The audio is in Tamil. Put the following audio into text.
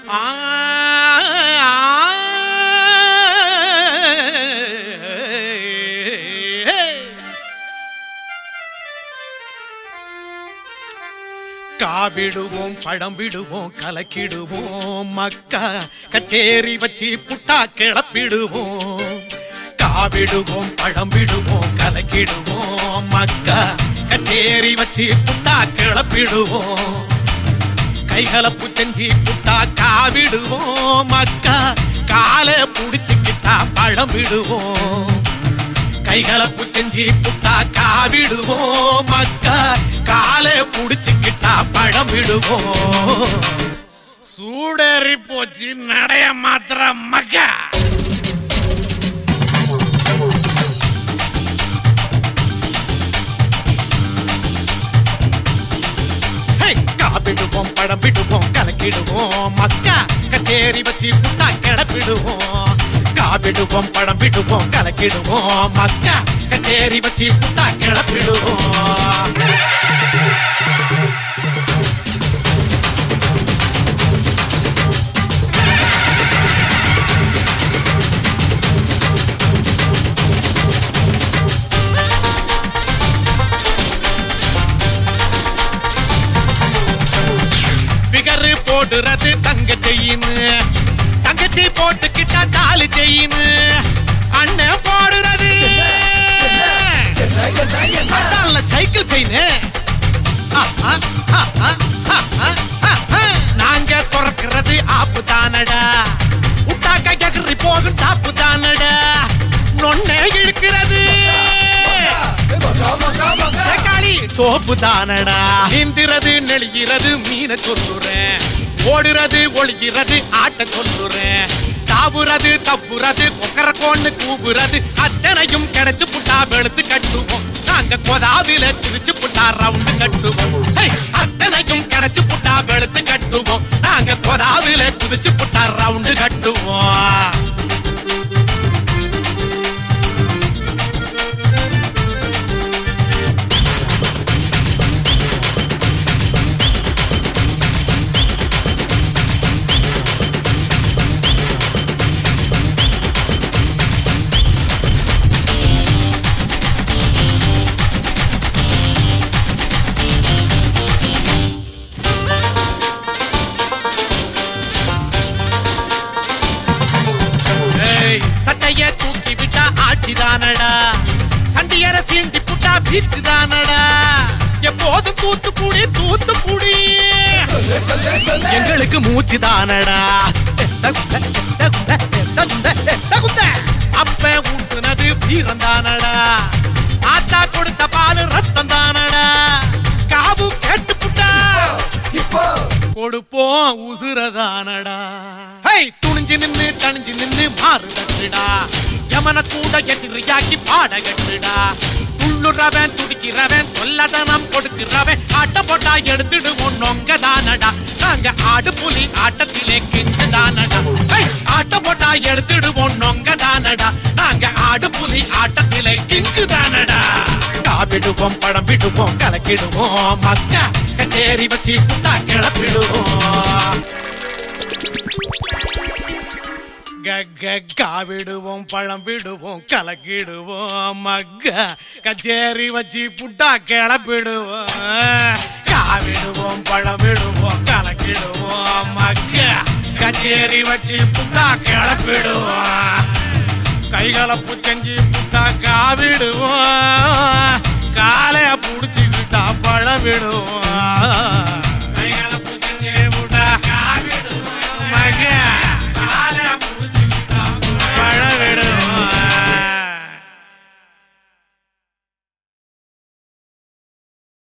ஆ, காவிடுவோம் பழம் விடுவோம் கலக்கிடுவோம் மக்கா கச்சேரி வச்சு புட்டா கிளப்பிடுவோம் காவிடுவோம் பழம் விடுவோம் கலக்கிடுவோம் மக்கா கச்சேரி வச்சு புட்டா கிளப்பிடுவோம் கைகலப்பு செஞ்சு புட்டா காவிடுவோம் மக்கா காலை புடிச்சுக்கிட்டா பழம் விடுவோம் கைகலப்பு செஞ்சு புட்டா காவிடுவோம் மக்கா காலை புடிச்சுக்கிட்டா பழம் விடுவோம் சூடேறி போச்சு நடைய மாத்திர மக்கா ஹே, காப்பிடுவோம் பழம் விடுவோம் கலக்கிடுவோம் மக்கா கச்சேரி வச்சு புட்டா கிளப்பிடுவோம் காப்பிடுவோம் பழம் விடுவோம் கலக்கிடுவோம் மக்கா கச்சேரி வச்சு புட்டா கிளப்பிடுவோம் ஃபிகர் போடுறது தங்க செய்யுன்னு தங்கச்சி போட்டுக்கிட்டா தாலி செய்யுன்னு அண்ணன் போடுறது அதான்ல சைக்கிள் செயின்னு நாங்க துறக்கிறது ஆப்பு தானடா உட்டாக்கா எகிரி போகும் டாப்பு தானடா நொன்ன இழுக்கிறது சக்காளி தோப்பு தானடா நீந்திரது நெளிகிறது மீன சொல்லுறேன் ஓடுறது ஒளிகிறது ஆட்ட சொல்லுறேன் தாவுறது தப்புறது கொக்கர கோன்னு கூவுறது அத்தனையும் கிடைச்சு புட்டா வெளுத்து கட்டுவோம் நாங்க கொதாவில குதிச்சு புட்டா ரவுண்டு கட்டுவோம் ஹை, அத்தனையும் கிடைச்சு புட்டா வெளுத்து கட்டுவோம் நாங்க கொதாவில குதிச்சு புட்டா ரவுண்டு கட்டுவோம் ஏய், சட்டைய தூக்கி விட்டா ஆட்சிதானடா சண்டியர சீண்டி புட்டா பீச்சு தானடா எப்போதும் தூத்துக்குடி தூத்துக்குடி எங்களுக்கு மூச்சு தானடா அப்ப ஊட்டுனது வீரம் தானடா ஆத்தா கொடுத்த பால் ரத்தம் தானடா காபு கேட்டு புட்டா கொடுப்போம் உசுரதானடா ஹை துணிஞ்சு நின்னு தணிஞ்சு நின்னு மாறு தட்டுடா யமன கூட எதிரியாக்கி பாட கட்டுடா துள்ளுறவன் துடிக்கிறவன் தொல்லதனம் கொடுக்கிறவன் ஆட்ட போட்டா எடுத்துடுவோம் நொங்க தானடா நாங்க ஆடு புலி ஆட்டத்திலே கிங்கு தானடா ஹை, ஆட்ட போட்டா எடுத்துடுவோம் நொங்க தானடா நாங்க ஆடு புலி ஆட்டத்திலே கிங்கு தானடா காவிடுவோம் படம் விடுவோம் கலக்கிடுவோம் மக்கா கச்சேரி வச்சு புட்டா கிளப்பிடுவோம் காவிடுவோம் பழம் விடுவோம் கலக்கிடுவோம் மக்க கச்சேரி வச்சு புட்டா கிளப்பிடுவோம் காவிடுவோம் பழம் விடுவோம் கலக்கிடுவோம் மக்க கச்சேரி வச்சு புட்டா கிளப்பிடுவோம் கைகலப்பு செஞ்சு புட்டா காவிடுவோம் காலைய புடிச்சுக்கிட்டா பழம் விடுவோம்